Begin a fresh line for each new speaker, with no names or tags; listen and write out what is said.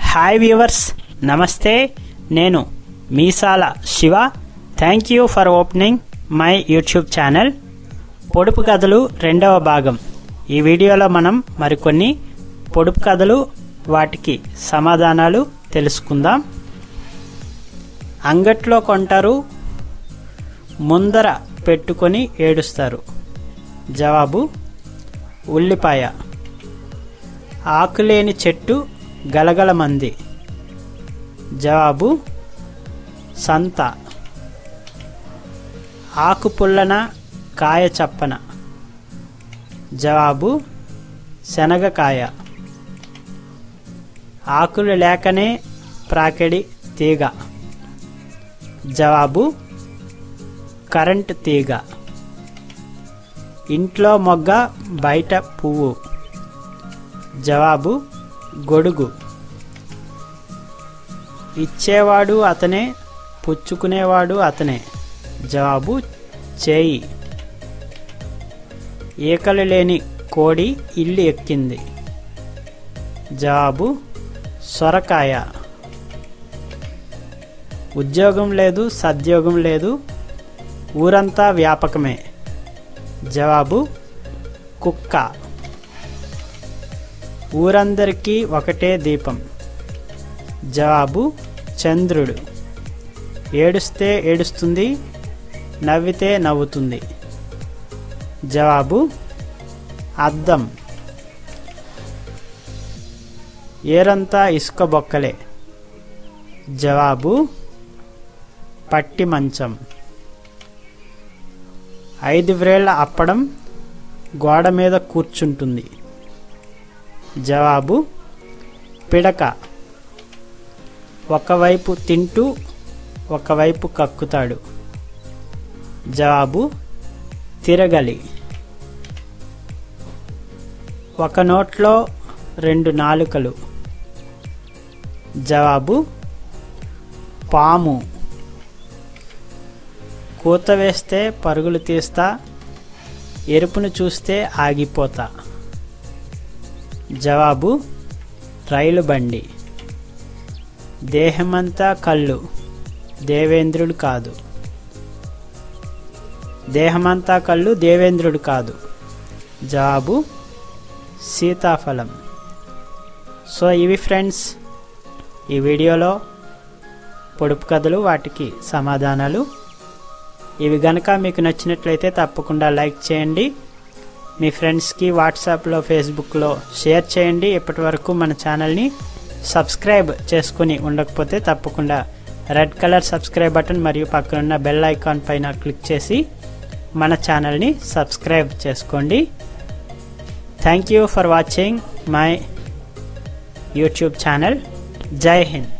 hi viewers నమస్తే నేను Meesala Siva thank you for opening my YouTube channel పొడుపు కథలు రెండవ భాగం ఈ వీడియోలో మనం మరికొన్ని పొడుపు కథలు వాటికి సమాధానాలు తెలుసుకుందాం అంగట్లో కొంటారు ముందర పెట్టుకొని ఏడుస్తారు జవాబు ఉల్లిపాయ ఆకులేని చెట్టు గలగల మంది జవాబు సంత ఆకు పుల్లన కాయ చప్పన జవాబు శనగకాయ ఆకులు లేకనే ప్రాకెడి తీగ జవాబు కరెంట్ తీగ ఇంట్లో మొగ్గ బయట పువ్వు జవాబు గొడుగు ఇచ్చేవాడు అతనే పుచ్చుకునేవాడు అతనే జవాబు చేయి ఈకలు లేని కోడి ఇల్లు ఎక్కింది జవాబు సొరకాయ ఉద్యోగం లేదు సద్యోగం లేదు ఊరంతా వ్యాపకమే జవాబు కుక్క ఊరందరికీ ఒకటే దీపం జవాబు చంద్రుడు ఏడుస్తే ఏడుస్తుంది నవ్వితే నవ్వుతుంది జవాబు అద్దం ఏరంతా ఇసుక బొక్కలే జవాబు పట్టి మంచం ఐదు వ్రేళ్ల అప్పడం గోడ మీద కూర్చుంటుంది జవాబు పిడక ఒకవైపు తింటూ ఒకవైపు కక్కుతాడు జవాబు తిరగలి ఒక నోట్లో రెండు నాలుకలు జవాబు పాము కూత వేస్తే పరుగులు తీస్తా ఎరుపును చూస్తే ఆగిపోతా జవాబు రైలు బండి దేహమంతా కళ్ళు దేవేంద్రుడు కాదు దేహమంతా కళ్ళు దేవేంద్రుడు కాదు జవాబు సీతాఫలం సో ఇవి ఫ్రెండ్స్ ఈ వీడియోలో పొడుపు కథలు వాటికి సమాధానాలు ఇవి గనక మీకు నచ్చినట్లయితే తప్పకుండా లైక్ చేయండి మీ ఫ్రెండ్స్కి వాట్సాప్లో ఫేస్బుక్లో షేర్ చేయండి ఇప్పటి వరకు మన ఛానల్ని సబ్స్క్రైబ్ చేసుకుని ఉండకపోతే తప్పకుండా రెడ్ కలర్ సబ్స్క్రైబ్ బటన్ మరియు పక్కనున్న బెల్ ఐకాన్ పైన క్లిక్ చేసి మన ఛానల్ని సబ్స్క్రైబ్ చేసుకోండి thank you for watching my YouTube channel జై హింద్